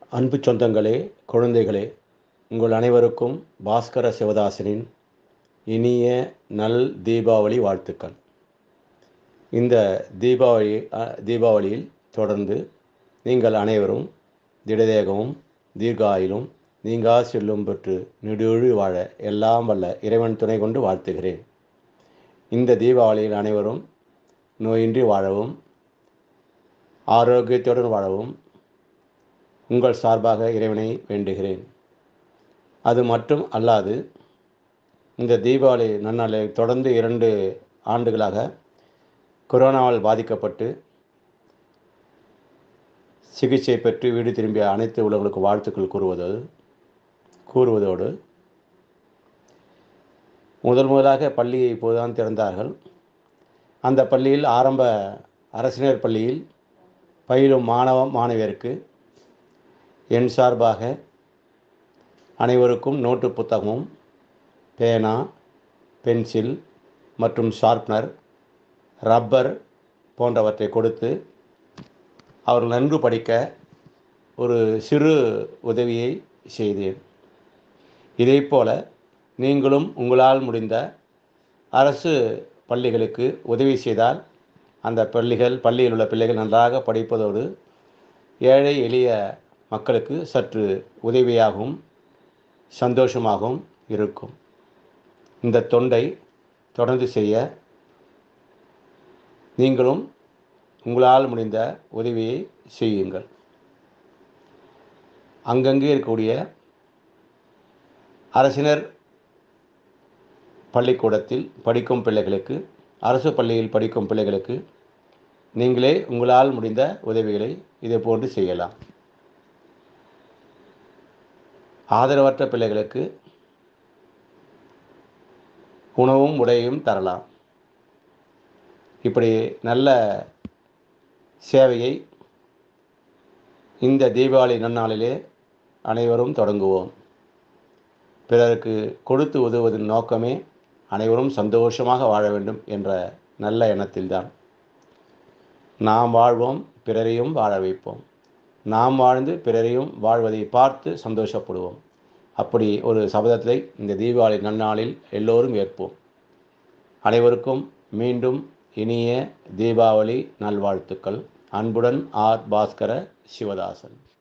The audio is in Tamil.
அன்பு சொந்தங்களே குழந்தைகளே உங்கள் அனைவருக்கும் பாஸ்கர சிவதாசனின் இனிய நல் தீபாவளி வாழ்த்துக்கள் இந்த தீபாவளி அ, தீபாவளியில் தொடர்ந்து நீங்கள் அனைவரும் திடதேகமும் தீர்காயிலும் நீங்கா செல்லும் பெற்று நெடுழி வாழ எல்லாம் வல்ல இறைவன் துணை கொண்டு வாழ்த்துகிறேன் இந்த தீபாவளியில் அனைவரும் நோயின்றி வாழவும் ஆரோக்கியத்துடன் வாழவும் உங்கள் சார்பாக இறைவனை வேண்டுகிறேன் அது மட்டும் அல்லாது இந்த தீபாவளி நன்னாளில் தொடர்ந்து இரண்டு ஆண்டுகளாக கொரோனாவால் பாதிக்கப்பட்டு சிகிச்சை பெற்று வீடு திரும்பிய அனைத்து உள்ளவர்களுக்கு வாழ்த்துக்கள் கூறுவது கூறுவதோடு முதல் முதலாக பள்ளியை இப்போதுதான் திறந்தார்கள் அந்த பள்ளியில் ஆரம்ப அரசினர் பள்ளியில் பயிலும் மாணவ மாணவியருக்கு என் சார்பாக அனைவருக்கும் நோட்டு புத்தகமும் பேனா பென்சில் மற்றும் ஷார்ப்னர் ரப்பர் போன்றவற்றை கொடுத்து அவர்கள் நன்கு படிக்க ஒரு சிறு உதவியை செய்தேன் இதைப்போல நீங்களும் உங்களால் முடிந்த அரசு பள்ளிகளுக்கு உதவி செய்தால் அந்த பள்ளிகள் பள்ளியில் உள்ள பிள்ளைகள் நன்றாக படிப்பதோடு ஏழை எளிய மக்களுக்கு சற்று உதவியாகவும் சந்தோஷமாகவும் இருக்கும் இந்த தொண்டை தொடர்ந்து செய்ய நீங்களும் உங்களால் முடிந்த உதவியை செய்யுங்கள் அங்கங்கே இருக்கக்கூடிய அரசினர் பள்ளிக்கூடத்தில் படிக்கும் பிள்ளைகளுக்கு அரசு பள்ளியில் படிக்கும் பிள்ளைகளுக்கு நீங்களே உங்களால் முடிந்த உதவிகளை இதே போன்று செய்யலாம் ஆதரவற்ற பிள்ளைகளுக்கு உணவும் உடையும் தரலாம் இப்படி நல்ல சேவையை இந்த தீபாவளி நன்னாளிலே அனைவரும் தொடங்குவோம் பிறருக்கு கொடுத்து உதவுவதன் நோக்கமே அனைவரும் சந்தோஷமாக வாழ வேண்டும் என்ற நல்ல எண்ணத்தில்தான் நாம் வாழ்வோம் பிறரையும் வாழ வைப்போம் நாம் வாழ்ந்து பிறரையும் வாழ்வதை பார்த்து சந்தோஷப்படுவோம் அப்படி ஒரு சபதத்தை இந்த தீபாவளி நன்னாளில் எல்லோரும் ஏற்போம் அனைவருக்கும் மீண்டும் இனிய தீபாவளி நல்வாழ்த்துக்கள் அன்புடன் ஆர் பாஸ்கர சிவதாசன்